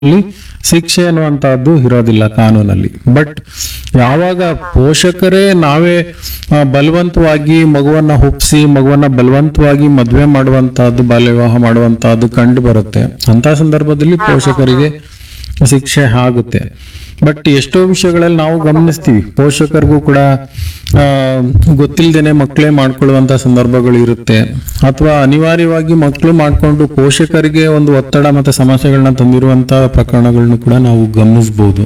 ಅಲ್ಲಿ ಶಿಕ್ಷೆ ಅನ್ನುವಂತಹದ್ದು ಇರೋದಿಲ್ಲ ಕಾನೂನಲ್ಲಿ ಬಟ್ ಯಾವಾಗ ಪೋಷಕರೇ ನಾವೇ ಆ, ಬಲವಂತವಾಗಿ ಮಗುವನ್ನ ಹುಟ್ಟಿಸಿ ಮಗುವನ್ನ ಬಲವಂತವಾಗಿ ಮದುವೆ ಮಾಡುವಂತಹದ್ದು ಬಾಲ್ಯ ವಿವಾಹ ಮಾಡುವಂತಹದ್ದು ಕಂಡು ಬರುತ್ತೆ ಅಂತ ಸಂದರ್ಭದಲ್ಲಿ ಪೋಷಕರಿಗೆ ಶಿಕ್ಷೆ ಆಗುತ್ತೆ ಬಟ್ ಎಷ್ಟೋ ವಿಷಯಗಳಲ್ಲಿ ನಾವು ಗಮನಿಸ್ತೀವಿ ಪೋಷಕರಿಗೂ ಕೂಡ ಆ, ಗೊತ್ತಿಲ್ದೇನೆ ಮಕ್ಕಳೇ ಮಾಡ್ಕೊಳ್ಳುವಂತ ಸಂದರ್ಭಗಳು ಇರುತ್ತೆ ಅಥವಾ ಅನಿವಾರ್ಯವಾಗಿ ಮಕ್ಕಳು ಮಾಡ್ಕೊಂಡು ಪೋಷಕರಿಗೆ ಒಂದು ಒತ್ತಡ ಮತ್ತೆ ಸಮಸ್ಯೆಗಳನ್ನ ತಂದಿರುವಂತ ಪ್ರಕರಣಗಳನ್ನು ಕೂಡ ನಾವು ಗಮನಿಸಬಹುದು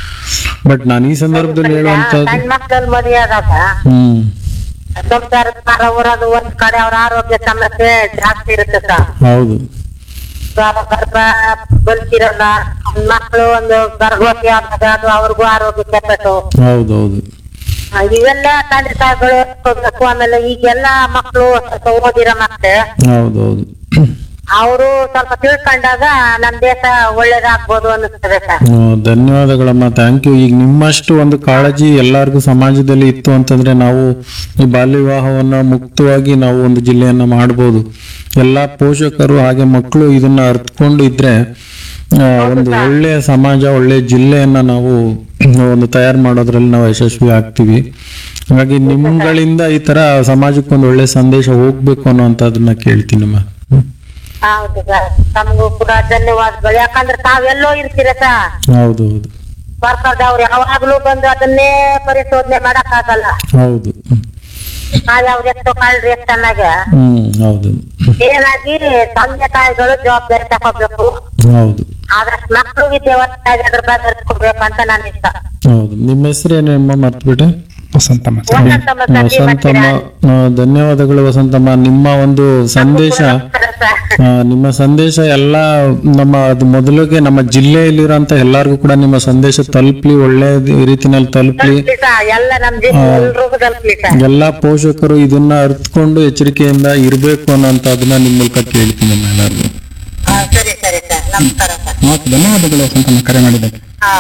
ಬಟ್ ನಾನು ಈ ಸಂದರ್ಭದಲ್ಲಿ ಹೇಳುವಂತದ್ದು ಸಣ್ಣ ಮಕ್ಕಳಲ್ಲಿ ಮದುವೆ ಆದಾಗ ಹ್ಮ್ ಸಂಸಾರ ಊರದು ಒಂದ್ ಕಡೆ ಅವ್ರ ಆರೋಗ್ಯ ಸಮಸ್ಯೆ ಜಾಸ್ತಿ ಇರುತ್ತೆ ಸರ್ ಹೌದು ಸ್ವ- ಗರ್ಭ ಬಲ್ತಿರಲ್ಲ ಮಕ್ಕಳು ಒಂದು ಗರ್ಭವತಿ ಆದಾಗ ಅದು ಅವ್ರಿಗೂ ಆರೋಗ್ಯ ಕೆಟ್ಟದ್ದು ಹೌದೌದು ಆ, ಇವೆಲ್ಲ ತಂದೆ ತಾಯಿಗಳು ಎತ್ಕೊಬೇಕು ಆಮೇಲೆ ಈಗೆಲ್ಲ ಮಕ್ಕಳು ಸ್ವಲ್ಪ ಓದಿರೋ ಮಕ್ಕಳು ಹೌದೌದು ಅವರು ಸ್ವಲ್ಪ ತಿಳ್ಕೊಂಡಾಗ ನಮ್ ದೇಶ ಒಳ್ಳೇದಾಗ್ಬೋದು ಅನ್ನಿಸ್ತದೆ ಸರ್ ಆ, ಧನ್ಯವಾದಗಳಮ್ಮ ಥ್ಯಾಂಕ್ ಯು ಈಗ ನಿಮ್ಮಷ್ಟು ಒಂದು ಕಾಳಜಿ ಎಲ್ಲರಿಗೂ ಸಮಾಜದಲ್ಲಿ ಇತ್ತು ಅಂತಂದ್ರೆ ನಾವು ಈ ಬಾಲ್ಯ ವಿವಾಹವನ್ನ ಮುಕ್ತವಾಗಿ ನಾವು ಒಂದು ಜಿಲ್ಲೆಯನ್ನ ಮಾಡ್ಬೋದು ಎಲ್ಲಾ ಪೋಷಕರು ಹಾಗೆ ಮಕ್ಕಳು ಇದನ್ನ ಅರ್ಥಕೊಂಡು ಇದ್ರೆ ಆ, ಒಂದು ಒಳ್ಳೆಯ ಸಮಾಜ ಒಳ್ಳೆಯ ಜಿಲ್ಲೆಯನ್ನ ನಾವು ಒಂದು ತಯಾರು ಮಾಡೋದ್ರಲ್ಲಿ ನಾವು ಯಶಸ್ವಿ ಆಗ್ತೀವಿ ಹಾಗಾಗಿ ನಿಮ್ಗಳಿಂದ ಈ ತರ ಸಮಾಜಕ್ಕೊಂದು ಒಳ್ಳೆ ಸಂದೇಶ ಹೋಗ್ಬೇಕು ಅನ್ನೋಂಥದ್ದನ್ನ ಕೇಳ್ತೀನಮ್ಮ ಹ್ಮ್. ಹೌದು ಸರ್ ತಮಗೂ ಕೂಡ ಧನ್ಯವಾದಗಳು ಯಾಕಂದ್ರೆ ತಾವೆಲ್ಲೋ ಇರ್ತೀರ ಸರ್ ಹೌದು ಹೌದು ಸರ್ಕಾರದವ್ರು ಯಾವಾಗ್ಲೂ ಬಂದು ಅದನ್ನೇ ಪರಿಶೋಧನೆ ಮಾಡಕ್ ಆಗಲ್ಲ ಹೌದು ಹ್ಮ್. ಯಾವ್ದು ಎಷ್ಟೋ ಕಾಳ್ರಿ ಎಷ್ಟು ಚೆನ್ನಾಗ ಹ್ಮ್ ಹೌದು ಏನಾಗಿ ತಂದೆ ತಾಯಿಗಳು ಜವಾಬ್ದಾರಿ ತಗೋಬೇಕು ಹೌದು ಆದಷ್ಟು ಮಕ್ಕಳು ವಿದ್ಯಾವಂತಾಗಿ ಅದ್ರ ಬಗ್ಗೆ ಅರ್ಸ್ಕೊಬೇಕು ಅಂತ ನನ್ನ ಇಷ್ಟ ಹೌದು ನಿಮ್ಮ ಹೆಸರೇನಮ್ಮ ಮರ್ತ್ಬಿಟ್ಟೆ ವಸಂತಮ್ಮ ಸರ್ ವಸಂತಮ್ಮ ಸಂಜೆ ವಸಂತಮ್ಮ ಆ, ಧನ್ಯವಾದಗಳು ವಸಂತಮ್ಮ ನಿಮ್ಮ ಒಂದು ಸಂದೇಶ ಆ, ನಿಮ್ಮ ಸಂದೇಶ ಎಲ್ಲ ನಮ್ಮ ಅದು ಮೊದಲಿಗೆ ನಮ್ಮ ಜಿಲ್ಲೆಯಲ್ಲಿರೋಂತ ಎಲ್ಲರಿಗೂ ಕೂಡ ನಿಮ್ಮ ಸಂದೇಶ ತಲುಪ್ಲಿ ಒಳ್ಳೆ ರೀತಿನಲ್ಲಿ ತಲುಪ್ಲಿ ಎಲ್ಲ ನಮ್ ಜೀವ ಎಲ್ರಿಗೂ ತಲುಪ್ಲಿ ಸರ್ ಎಲ್ಲಾ ಪೋಷಕರು ಇದನ್ನ ಅರ್ಥಕೊಂಡು ಎಚ್ಚರಿಕೆಯಿಂದ ಇರ್ಬೇಕು ಅನ್ನೋಂಥದ್ದನ್ನ ನಿಮ್ಮ ಮೂಲಕ ಕೇಳ್ತೀನಿ ನಾನು ಎಲ್ಲರಿಗೂ ಹಾ, ಸರಿ ಸರಿ ಸರ್ ನಮಸ್ಕಾರ ಸರ್ ಓಕೆ ಧನ್ಯವಾದಗಳು ವಸಂತಮ್ಮ ಕರೆ ಮಾಡಿದ್ದಕ್ಕೆ ಹಾ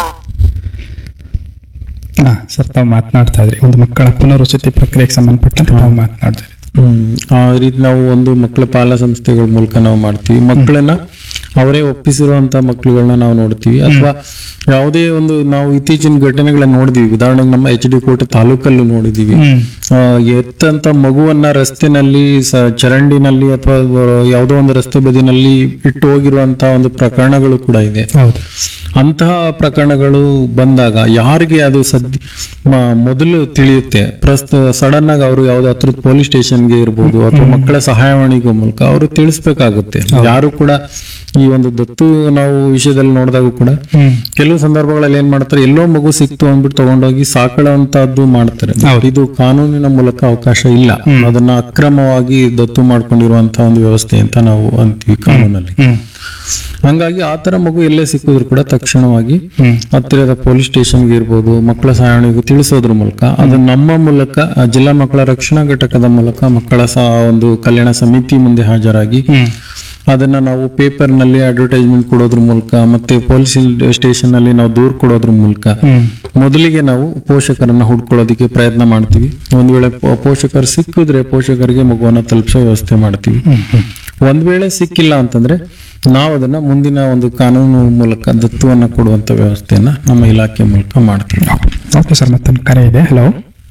ಹಾ ಸರ್ ತಾವು ಮಾತನಾಡ್ತಾ ಇದ್ರಿ ಒಂದು ಮಕ್ಕಳ ಪುನರ್ವಸತಿ ಪ್ರಕ್ರಿಯೆಗೆ ಸಂಬಂಧಪಟ್ಟಂತೆ ತಾವು ಮಾತನಾಡ್ತಾ ಇದ್ರಿ ಹ್ಮ್ ಆ ರೀತಿ ನಾವು ಒಂದು ಮಕ್ಕಳ ಪಾಲ ಸಂಸ್ಥೆಗಳ ಮೂಲಕ ನಾವು ಮಾಡ್ತೀವಿ ಮಕ್ಕಳನ್ನ ಅವರೇ ಒಪ್ಪಿಸಿರುವಂತ ಮಕ್ಕಳುಗಳನ್ನ ನಾವು ನೋಡ್ತೀವಿ ಅಥವಾ ಯಾವುದೇ ಒಂದು ನಾವು ಇತ್ತೀಚಿನ ಘಟನೆಗಳನ್ನ ನೋಡಿದೀವಿ ಉದಾಹರಣೆಗೆ ನಮ್ಮ ಎಚ್ ಡಿ ಕೋಟೆ ತಾಲೂಕಲ್ಲೂ ನೋಡಿದೀವಿ ಹ್ಮ್ ಆ, ಎತ್ತಂತ ಮಗುವನ್ನ ರಸ್ತೆನಲ್ಲಿ ಸ- ಚರಂಡಿನಲ್ಲಿ ಅಥವಾ ಯಾವುದೋ ಒಂದು ರಸ್ತೆ ಬದಿನಲ್ಲಿ ಇಟ್ಟು ಹೋಗಿರುವಂತ ಒಂದು ಪ್ರಕರಣಗಳು ಕೂಡ ಇದೆ ಹೌದು ಅಂತಹ ಪ್ರಕರಣಗಳು ಬಂದಾಗ ಯಾರಿಗೆ ಅದು ಸದ್ಯ ಮ- ಮೊದಲು ತಿಳಿಯುತ್ತೆ ಪ್ರಸ್ತ ಸಡನ್ ಆಗಿ ಅವರು ಯಾವ್ದು ಹತ್ರದ ಪೊಲೀಸ್ ಸ್ಟೇಷನ್ಗೆ ಇರ್ಬೋದು ಅಥವಾ ಮಕ್ಕಳ ಸಹಾಯವಾಣಿಗೆ ಮೂಲಕ ಅವರು ತಿಳಿಸ್ಬೇಕಾಗುತ್ತೆ ಯಾರು ಕೂಡ ಈ ಒಂದು ದತ್ತು ನಾವು ವಿಷಯದಲ್ಲಿ ನೋಡಿದಾಗ ಕೂಡ ಹ್ಮ್ ಕೆಲವು ಸಂದರ್ಭಗಳಲ್ಲಿ ಏನ್ ಮಾಡ್ತಾರೆ ಎಲ್ಲೋ ಮಗು ಸಿಕ್ತು ಅಂದ್ಬಿಟ್ಟು ತಗೊಂಡೋಗಿ ಸಾಕೊಳ್ಳುವಂತಹದ್ದು ಮಾಡ್ತಾರೆ ಹೌದು. ಇದು ಕಾನೂನಿನ ಮೂಲಕ ಅವಕಾಶ ಇಲ್ಲ ಅದನ್ನ ಅಕ್ರಮವಾಗಿ ದತ್ತು ಮಾಡ್ಕೊಂಡಿರುವಂತಹ ಒಂದು ವ್ಯವಸ್ಥೆ ಅಂತ ನಾವು ಅಂತೀವಿ ಕಾನೂನಲ್ಲಿ ಹ್ಮ್ ಹಂಗಾಗಿ ಆ ತರ ಮಗು ಎಲ್ಲೇ ಸಿಕ್ಕಿದ್ರು ಕೂಡ ತಕ್ಷಣವಾಗಿ ಹ್ಮ್ ಹತ್ತಿರದ ಪೊಲೀಸ್ ಸ್ಟೇಷನ್ಗೆ ಇರ್ಬೋದು ಮಕ್ಕಳ ಸಹಾಯಣಿಗೂ ತಿಳಿಸೋದ್ರ ಮೂಲಕ ಅದು ನಮ್ಮ ಮೂಲಕ ಆ ಜಿಲ್ಲಾ ಮಕ್ಕಳ ರಕ್ಷಣಾ ಘಟಕದ ಮೂಲಕ ಮಕ್ಕಳ ಸಹ ಒಂದು ಕಲ್ಯಾಣ ಸಮಿತಿ ಮುಂದೆ ಹಾಜರಾಗಿ ಹ್ಮ್ ಅದನ್ನ ನಾವು ಪೇಪರ್ ನಲ್ಲಿ ಅಡ್ವರ್ಟೈಸ್ಮೆಂಟ್ ಕೊಡೋದ್ರ ಮೂಲಕ ಮತ್ತೆ ಪೊಲೀಸ್ ಸ್ಟೇಷನ್ ನಲ್ಲಿ ನಾವು ದೂರ್ ಕೊಡೋದ್ರ ಮೂಲಕ ಹ್ಮ್ ಮೊದಲಿಗೆ ನಾವು ಪೋಷಕರನ್ನ ಹುಡ್ಕೊಳ್ಳೋದಕ್ಕೆ ಪ್ರಯತ್ನ ಮಾಡ್ತೀವಿ ಒಂದ್ ವೇಳೆ ಪೋ- ಪೋಷಕರು ಸಿಕ್ಕಿದ್ರೆ ಪೋಷಕರಿಗೆ ಮಗುವನ್ನ ತಲುಪಿಸೋ ವ್ಯವಸ್ಥೆ ಮಾಡ್ತೀವಿ ಹ್ಮ್ ಹ್ಮ್ ಒಂದ್ ವೇಳೆ ಸಿಕ್ಕಿಲ್ಲ ಅಂತಂದ್ರೆ ನಾವು ಅದನ್ನ ಮುಂದಿನ ಒಂದು ಕಾನೂನು ಮೂಲಕ ದತ್ತುವನ್ನ ಕೊಡುವಂತ ವ್ಯವಸ್ಥೆಯನ್ನ ನಮ್ಮ ಇಲಾಖೆ ಮೂಲಕ ಮಾಡ್ತೀವಿ ಓಕೆ ಸರ್ ಮತ್ತೊಂದು ಕರೆ ಇದೆ ಹಲೋ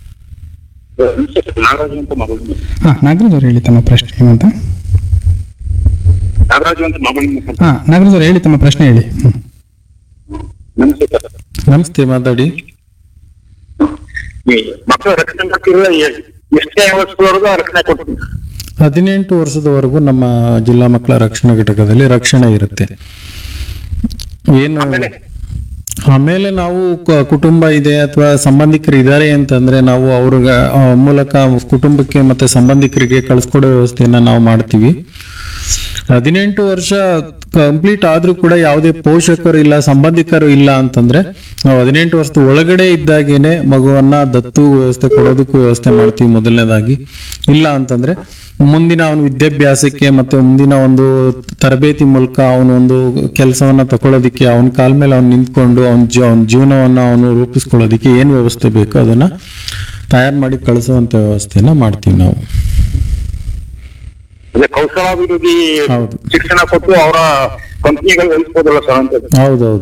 ನಾಗರಾಜು ಅಂತ ಮಗಳು ಹಾ ನಾಗರಾಜ್ ಅವ್ರು ಹೇಳಿ ತಮ್ಮ ಪ್ರಶ್ನೆ ಏನಂತ ನಾಗರಾಜು ಅಂತ ಮಗಳು ಹಾ ನಾಗರಾಜ್ ಅವ್ರು ಹೇಳಿ ತಮ್ಮ ಪ್ರಶ್ನೆ ಹೇಳಿ ಹ್ಮ್ ನಮಸ್ತೆ ಸರ್ ನಮಸ್ತೆ ಮಾತಾಡಿ ಈ ಮಕ್ಕಳ ರಕ್ಷಣೆ ಕೊಟ್ಟಿರುವ ಎಷ್ಟೇ ವರ್ಷದವರೆಗೂ ರಕ್ಷಣೆ ಕೊಡ್ತೀನಿ ಹದಿನೆಂಟು ವರ್ಷದವರೆಗೂ ನಮ್ಮ ಜಿಲ್ಲಾ ಮಕ್ಕಳ ರಕ್ಷಣಾ ಘಟಕದಲ್ಲಿ ರಕ್ಷಣೆ ಇರುತ್ತೆ ಏನು ಆಮೇಲೆ ನಾವು ಕ- ಕುಟುಂಬ ಇದೆ ಅಥವಾ ಸಂಬಂಧಿಕರು ಇದ್ದಾರೆ ಅಂತಂದ್ರೆ ನಾವು ಅವ್ರ ಮೂಲಕ ಕುಟುಂಬಕ್ಕೆ ಮತ್ತೆ ಸಂಬಂಧಿಕರಿಗೆ ಕಳಿಸ್ಕೊಡೋ ವ್ಯವಸ್ಥೆಯನ್ನ ನಾವು ಮಾಡ್ತೀವಿ ಹದಿನೆಂಟು ವರ್ಷ ಕಂಪ್ಲೀಟ್ ಆದ್ರೂ ಕೂಡ ಯಾವುದೇ ಪೋಷಕರು ಇಲ್ಲ ಸಂಬಂಧಿಕರು ಇಲ್ಲ ಅಂತಂದ್ರೆ ನಾವು ಹದಿನೆಂಟು ವರ್ಷದ ಒಳಗಡೆ ಇದ್ದಾಗೇನೆ ಮಗುವನ್ನ ದತ್ತು ವ್ಯವಸ್ಥೆ ಕೊಡೋದಕ್ಕೂ ವ್ಯವಸ್ಥೆ ಮಾಡ್ತೀವಿ ಮೊದಲನೇದಾಗಿ ಇಲ್ಲ ಅಂತಂದ್ರೆ ಮುಂದಿನ ಅವನ ವಿದ್ಯಾಭ್ಯಾಸಕ್ಕೆ ಮತ್ತೆ ಮುಂದಿನ ಒಂದು ತರಬೇತಿ ಮೂಲಕ ಅವನ ಒಂದು ಕೆಲಸವನ್ನ ತಗೊಳ್ಳೋದಿಕ್ಕೆ ಅವನ ಕಾಲ ಮೇಲೆ ಅವ್ನು ನಿಂತ್ಕೊಂಡು ಅವನ ಅವನ ಜೀವನವನ್ನ ಅವನು ರೂಪಿಸ್ಕೊಳ್ಳೋದಿಕ್ಕೆ ಏನ್ ವ್ಯವಸ್ಥೆ ಬೇಕೋ ಅದನ್ನ ತಯಾರು ಮಾಡಿ ಕಳಿಸುವಂತ ವ್ಯವಸ್ಥೆಯನ್ನ ಮಾಡ್ತೀವಿ ನಾವು ಅದೇ ಕೌಶಲಾಭಿವೃದ್ಧಿ ಹೌದು. ಶಿಕ್ಷಣ ಕೊಟ್ಟು ಅವರ ಕಂಪ್ನಿಗಳು ವಹಿಸ್ಬೋದಲ್ಲ ಸರ್ ಅಂತ ಹೌದೌದು